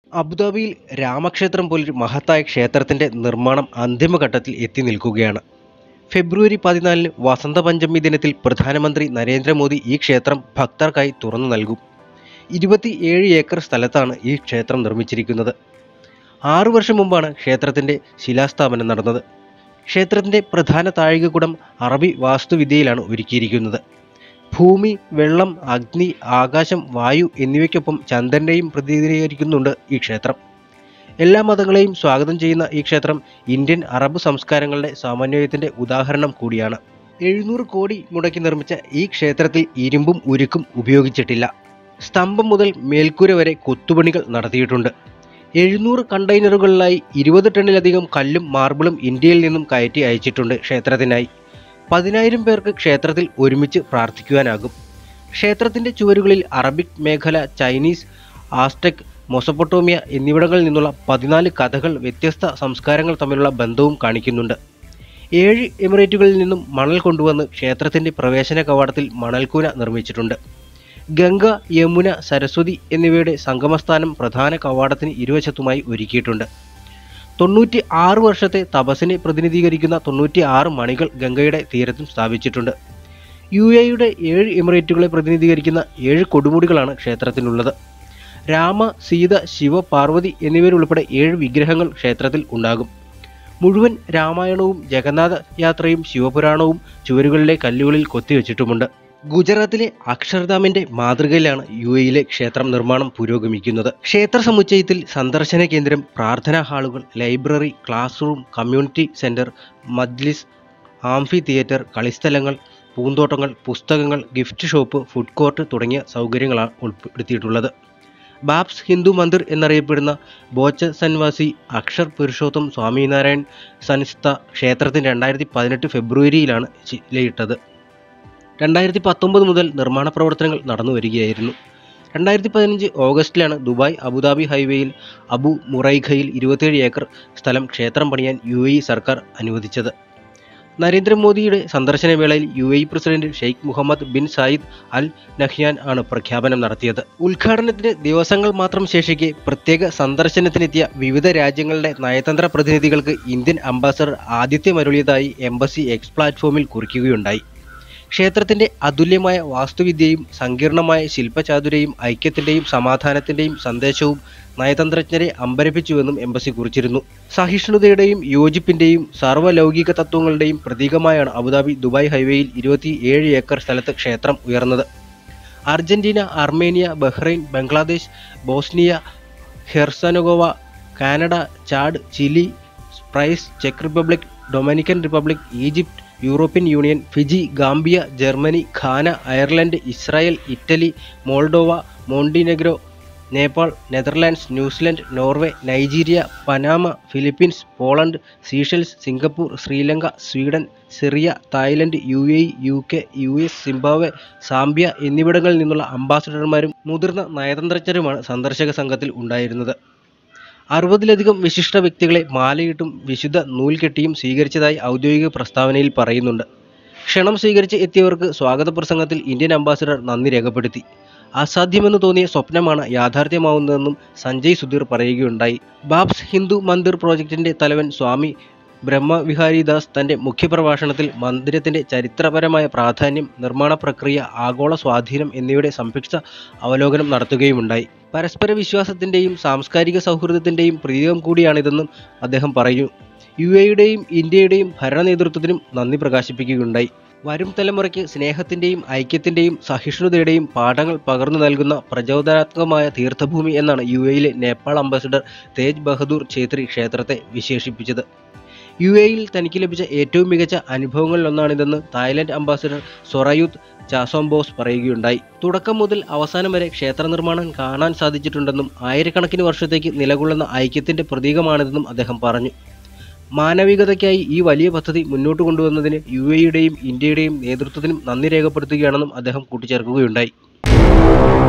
അബുദാബിയിൽ രാമക്ഷേത്രം പോലൊരു മഹത്തായ ക്ഷേത്രത്തിന്റെ നിർമ്മാണം അന്തിമഘട്ടത്തിൽ എത്തി നിൽക്കുകയാണ് ഫെബ്രുവരി പതിനാലിന് വസന്തപഞ്ചമി ദിനത്തിൽ പ്രധാനമന്ത്രി നരേന്ദ്രമോദി ഈ ക്ഷേത്രം ഭക്തർക്കായി തുറന്നു നൽകും ഇരുപത്തിയേഴ് ഏക്കർ സ്ഥലത്താണ് ഈ ക്ഷേത്രം നിർമ്മിച്ചിരിക്കുന്നത് ആറു വർഷം മുമ്പാണ് ക്ഷേത്രത്തിന്റെ ശിലാസ്ഥാപനം നടന്നത് ക്ഷേത്രത്തിന്റെ പ്രധാന താഴികക്കുടം അറബി വാസ്തുവിദ്യയിലാണ് ഒരുക്കിയിരിക്കുന്നത് ഭൂമി വെള്ളം അഗ്നി ആകാശം വായു എന്നിവയ്ക്കൊപ്പം ചന്ദ്രനെയും പ്രതിനിധീകരിക്കുന്നുണ്ട് ഈ ക്ഷേത്രം എല്ലാ മതങ്ങളെയും സ്വാഗതം ചെയ്യുന്ന ഈ ക്ഷേത്രം ഇന്ത്യൻ അറബ് സംസ്കാരങ്ങളുടെ സമന്വയത്തിന്റെ ഉദാഹരണം കൂടിയാണ് എഴുന്നൂറ് കോടി മുടക്കി നിർമ്മിച്ച ഈ ക്ഷേത്രത്തിൽ ഇരുമ്പും ഉരുക്കും ഉപയോഗിച്ചിട്ടില്ല സ്തംഭം മുതൽ മേൽക്കൂര വരെ കൊത്തുപണികൾ നടത്തിയിട്ടുണ്ട് എഴുന്നൂറ് കണ്ടെയ്നറുകളിലായി ഇരുപത് ടണ്ണിലധികം കല്ലും മാർബിളും ഇന്ത്യയിൽ നിന്നും കയറ്റി അയച്ചിട്ടുണ്ട് ക്ഷേത്രത്തിനായി പതിനായിരം പേർക്ക് ക്ഷേത്രത്തിൽ ഒരുമിച്ച് പ്രാർത്ഥിക്കുവാനാകും ക്ഷേത്രത്തിന്റെ ചുവരുകളിൽ അറബിക് മേഖല ചൈനീസ് ആസ്റ്റക് മൊസപ്പൊട്ടോമിയ എന്നിവിടങ്ങളിൽ നിന്നുള്ള പതിനാല് കഥകൾ വ്യത്യസ്ത സംസ്കാരങ്ങൾ തമ്മിലുള്ള ബന്ധവും കാണിക്കുന്നുണ്ട് ഏഴ് എമിറേറ്റുകളിൽ നിന്നും മണൽ കൊണ്ടുവന്ന് ക്ഷേത്രത്തിന്റെ പ്രവേശന കവാടത്തിൽ മണൽക്കൂന നിർമ്മിച്ചിട്ടുണ്ട് ഗംഗ യമുന സരസ്വതി എന്നിവയുടെ സംഗമസ്ഥാനം പ്രധാന കവാടത്തിന് ഇരുവശത്തുമായി ഒരുക്കിയിട്ടുണ്ട് തൊണ്ണൂറ്റി ആറ് വർഷത്തെ തപസ്സിനെ പ്രതിനിധീകരിക്കുന്ന തൊണ്ണൂറ്റി ആറ് മണികൾ ഗംഗയുടെ തീരത്തും സ്ഥാപിച്ചിട്ടുണ്ട് യു എയുടെ ഏഴ് എമിറേറ്റുകളെ പ്രതിനിധീകരിക്കുന്ന ഏഴ് കൊടുമുടികളാണ് ക്ഷേത്രത്തിനുള്ളത് രാമ സീത ശിവ പാർവതി എന്നിവരുൾപ്പെടെ ഏഴ് വിഗ്രഹങ്ങൾ ക്ഷേത്രത്തിൽ ഉണ്ടാകും മുഴുവൻ രാമായണവും ജഗന്നാഥ യാത്രയും ശിവപുരാണവും ചുവരുകളിലെ കല്ലുകളിൽ കൊത്തിവെച്ചിട്ടുമുണ്ട് ഗുജറാത്തിലെ അക്ഷർധാമിന്റെ മാതൃകയിലാണ് യു എയിലെ ക്ഷേത്രം നിർമ്മാണം പുരോഗമിക്കുന്നത് ക്ഷേത്ര സമുച്ചയത്തിൽ സന്ദർശന കേന്ദ്രം പ്രാർത്ഥനാ ഹാളുകൾ library class room community centre മജ്ലിസ് ആംഫി തിയേറ്റർ കളിസ്ഥലങ്ങൾ പൂന്തോട്ടങ്ങൾ പുസ്തകങ്ങൾ ഗിഫ്റ്റ് ഷോപ്പ് ഫുഡ് കോർട്ട് തുടങ്ങിയ സൗകര്യങ്ങളാണ് ഉൾപ്പെടുത്തിയിട്ടുള്ളത് ബാബ്സ് ഹിന്ദു മന്ദിർ എന്നറിയപ്പെടുന്ന ബോച്ച സൻവാസി അക്ഷർ പുരുഷോത്തം സ്വാമിനാരായൺ സൻസ്ഥ ക്ഷേത്രത്തിന് രണ്ടായിരത്തി പതിനെട്ട് ഫെബ്രുവരിയിലാണ് ചിലയിട്ടത് രണ്ടായിരത്തി പത്തൊമ്പത് മുതൽ നിർമ്മാണ പ്രവർത്തനങ്ങൾ നടന്നു വരികയായിരുന്നു രണ്ടായിരത്തി പതിനഞ്ച് ഓഗസ്റ്റിലാണ് ദുബായ് അബുദാബി ഹൈവേയിൽ അബു മുറൈഖയിൽ ഇരുപത്തിയേഴ് ഏക്കർ സ്ഥലം ക്ഷേത്രം പണിയാൻ യു എ സർക്കാർ അനുവദിച്ചത് നരേന്ദ്രമോദിയുടെ സന്ദർശന വേളയിൽ U A president Sheikh Mohamed bin Zayed Al Nahyan ആണ് പ്രഖ്യാപനം നടത്തിയത് ഉദ്ഘാടനത്തിന് ദിവസങ്ങൾ മാത്രം ശേഷിക്കെ പ്രത്യേക സന്ദർശനത്തിനെത്തിയ വിവിധ രാജ്യങ്ങളുടെ നയതന്ത്ര പ്രതിനിധികൾക്ക് ഇന്ത്യൻ അംബാസഡർ ആതിഥ്യമരുളിയതായി എംബസി എക്സ് പ്ലാറ്റ്ഫോമിൽ കുറിക്കുകയുണ്ടായി ക്ഷേത്രത്തിന്റെ അതുല്യമായ വാസ്തുവിദ്യയും സങ്കീർണമായ ശില്പചാതുരയും ഐക്യത്തിന്റെയും സമാധാനത്തിന്റെയും സന്ദേശവും നയതന്ത്രജ്ഞരെ അമ്പരപ്പിച്ചുവെന്നും എംബസി കുറിച്ചിരുന്നു സഹിഷ്ണുതയുടെയും യോജിപ്പിന്റെയും സർവ്വലൗകിക തത്വങ്ങളുടെയും പ്രതീകമായാണ് അബുദാബി ദുബായ് ഹൈവേയിൽ ഇരുപത്തി ഏഴ് ഏക്കർ സ്ഥലത്ത് ക്ഷേത്രം ഉയർന്നത് Argentina Armenia Bahrain Bangladesh Bosnia Herzegovina Canada Chad Chile Cyprus ചെക്ക് Republic Dominican Republic Egypt European Union Fiji Gambia Germany Ghana Ireland Israel Italy Moldova Montenegro Nepal Netherlands New Zealand Norway Nigeria Panama Philippines Poland Seychelles Singapore Sri Lanka Sweden Syria Thailand U A U K U S Zimbabwe Zambia എന്നിവിടങ്ങളിൽ നിന്നുള്ള അംബാസഡർമാരും മുതിർന്ന നയതന്ത്രജ്ഞരുമാണ് സന്ദർശക സംഘത്തിൽ ഉണ്ടായിരുന്നത് അറുപതിലധികം വിശിഷ്ട വ്യക്തികളെ മാലയിട്ടും വിശുദ്ധ നൂൽ കെട്ടിയും സ്വീകരിച്ചതായി ഔദ്യോഗിക പ്രസ്താവനയിൽ പറയുന്നുണ്ട് ക്ഷണം സ്വീകരിച്ച് എത്തിയവർക്ക് സ്വാഗത പ്രസംഗത്തിൽ ഇന്ത്യൻ അംബാസിഡർ നന്ദി രേഖപ്പെടുത്തി അസാധ്യമെന്ന് തോന്നിയ സ്വപ്നമാണ് യാഥാർത്ഥ്യമാവുന്നതെന്നും സഞ്ജയ് സുധീർ പറയുകയുണ്ടായി ബാബ്സ് ഹിന്ദു മന്ദിർ പ്രോജക്റ്റിന്റെ തലവൻ സ്വാമി ബ്രഹ്മവിഹാരിദാസ് തന്റെ മുഖ്യപ്രഭാഷണത്തിൽ മന്ദിരത്തിന്റെ ചരിത്രപരമായ പ്രാധാന്യം നിർമ്മാണ പ്രക്രിയ ആഗോള സ്വാധീനം എന്നിവയുടെ സംക്ഷിപ്ത അവലോകനം നടത്തുകയുമുണ്ടായി പരസ്പര വിശ്വാസത്തിന്റെയും സാംസ്കാരിക സൗഹൃദത്തിന്റെയും പ്രതീകം കൂടിയാണിതെന്നും അദ്ദേഹം പറഞ്ഞു യു എയുടെയും ഇന്ത്യയുടെയും ഭരണ നേതൃത്വത്തിനും നന്ദി പ്രകാശിപ്പിക്കുകയുണ്ടായി വരും തലമുറയ്ക്ക് സ്നേഹത്തിന്റെയും ഐക്യത്തിന്റെയും സഹിഷ്ണുതയുടെയും പാഠങ്ങൾ പകർന്നു നൽകുന്ന പ്രചോദനാത്മകമായ തീർത്ഥഭൂമി എന്നാണ് യു എയിലെ നേപ്പാൾ അംബാസിഡർ തേജ് ബഹദൂർ ഛേത്രി ക്ഷേത്രത്തെ വിശേഷിപ്പിച്ചത് യു എയിൽ തനിക്ക് ലഭിച്ച ഏറ്റവും മികച്ച അനുഭവങ്ങളിലൊന്നാണിതെന്ന് തായ്ലൻഡ് അംബാസിഡർ സൊറയുത്ത് ചാസോംബോസ് പറയുകയുണ്ടായി തുടക്കം മുതൽ അവസാനം വരെ ക്ഷേത്ര നിർമ്മാണം കാണാൻ സാധിച്ചിട്ടുണ്ടെന്നും ആയിരക്കണക്കിന് വർഷത്തേക്ക് നിലകൊള്ളുന്ന ഐക്യത്തിന്റെ പ്രതീകമാണിതെന്നും അദ്ദേഹം പറഞ്ഞു മാനവികതയ്ക്കായി ഈ വലിയ പദ്ധതി മുന്നോട്ട് കൊണ്ടുവന്നതിന് യു എയുടെയും ഇന്ത്യയുടെയും നേതൃത്വത്തിനും നന്ദി രേഖപ്പെടുത്തുകയാണെന്നും അദ്ദേഹം കൂട്ടിച്ചേർക്കുകയുണ്ടായി